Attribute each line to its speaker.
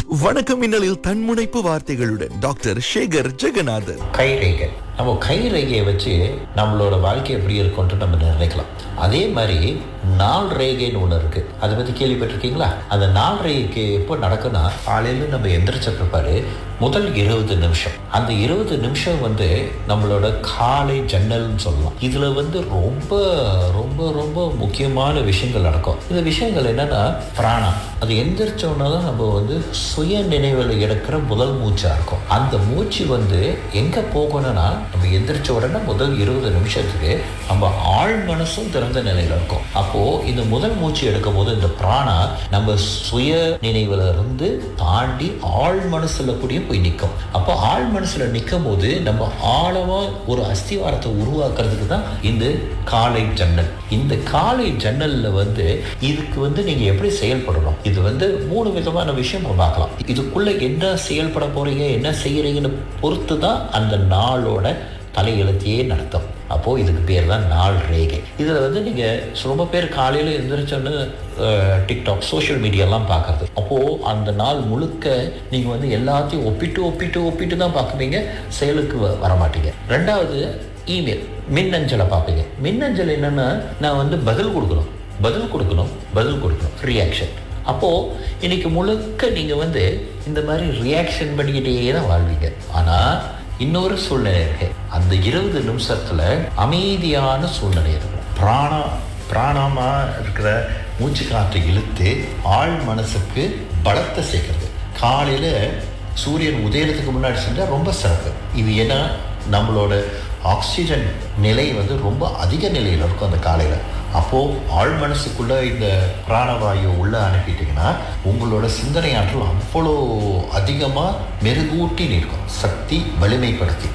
Speaker 1: வணக்கம் மின்னலில் தன்முனைப்பு வார்த்தைகளுடன் டாக்டர் சேகர் ஜெகநாதன்
Speaker 2: கை ரேகை நம்ம கை ரேகையை வச்சு நம்மளோட வாழ்க்கை எப்படி இருக்கும்ன்ட்டு நம்ம நிர்ணயிக்கலாம் அதே மாதிரி நாள் ரேகைன்னு ஒன்று இருக்கு அதை பற்றி கேள்விப்பட்டிருக்கீங்களா அந்த நாள் ரேகைக்கு எப்போ நடக்குன்னா காலையில் நம்ம எந்திரிச்ச பிற்பாடு முதல் இருபது நிமிஷம் அந்த இருபது நிமிஷம் வந்து நம்மளோட காலை ஜன்னல்னு சொல்லலாம் இதில் வந்து ரொம்ப ரொம்ப ரொம்ப முக்கியமான விஷயங்கள் நடக்கும் இந்த விஷயங்கள் என்னன்னா பிராணா அது எந்திரிச்சோன்னா தான் நம்ம வந்து சுய நினைவில் எடுக்கிற முதல் மூச்சாக இருக்கும் அந்த மூச்சு வந்து எங்கே போகணும்னா நம்ம எந்திரிச்ச உடனே முதல் இருபது நிமிஷத்துக்கு நம்ம ஆழ் மனசும் திறந்த நிலையில் இருக்கும் அப்போது இந்த முதல் மூச்சு எடுக்கும் போது இந்த பிராணா நம்ம சுய நினைவுல இருந்து தாண்டி ஆழ் மனசுல கூடயும் போய் நிற்கும் அப்போ ஆழ் மனசுல நிற்கும் போது நம்ம ஆழமா ஒரு அஸ்திவாரத்தை உருவாக்குறதுக்கு தான் இந்த காலை ஜன்னல் இந்த காலை ஜன்னல்ல வந்து இதுக்கு வந்து நீங்க எப்படி செயல்படணும் இது வந்து மூணு விதமான விஷயம் நம்ம பார்க்கலாம் இதுக்குள்ள என்ன செயல்பட போறீங்க என்ன செய்யறீங்கன்னு பொறுத்து தான் அந்த நாளோட தலையெழுத்தையே நடத்தும் அப்போது இதுக்கு பேர் தான் நாள் ரேகை இதில் வந்து நீங்கள் ரொம்ப பேர் காலையில் எழுந்திரிச்சோன்னு டிக்டாக் சோஷியல் மீடியாலாம் பார்க்குறது அப்போது அந்த நாள் முழுக்க நீங்கள் வந்து எல்லாத்தையும் ஒப்பிட்டு ஒப்பிட்டு ஒப்பிட்டு தான் பார்க்குறீங்க செயலுக்கு வ- வர மாட்டீங்க ரெண்டாவது இமெயில் மின்னஞ்சலை பார்ப்பீங்க மின்னஞ்சல் என்னென்னா நான் வந்து பதில் கொடுக்கணும் பதில் கொடுக்கணும் பதில் கொடுக்கணும் ரியாக்ஷன் அப்போது இன்னைக்கு முழுக்க நீங்கள் வந்து இந்த மாதிரி ரியாக்ஷன் பண்ணிக்கிட்டே தான் வாழ்வீங்க ஆனால் இன்னொரு சூழ்நிலை இருக்கு அந்த இருபது நிமிஷத்துல அமைதியான சூழ்நிலை இருக்கு பிராணா பிராணமா இருக்கிற மூச்சு காற்றை இழுத்து ஆழ் மனசுக்கு பலத்தை சேர்க்கிறது காலையில சூரியன் உதயத்துக்கு முன்னாடி செஞ்சால் ரொம்ப சிறப்பு இது ஏன்னா நம்மளோட ஆக்சிஜன் நிலை வந்து ரொம்ப அதிக நிலையில் இருக்கும் அந்த காலையில் அப்போது ஆழ் மனசுக்குள்ளே இந்த பிராணவாயு உள்ளே அனுப்பிட்டீங்கன்னா உங்களோட சிந்தனை ஆற்றல் அவ்வளோ அதிகமாக மெருகூட்டி நிற்கும் சக்தி வலிமைப்படுத்தி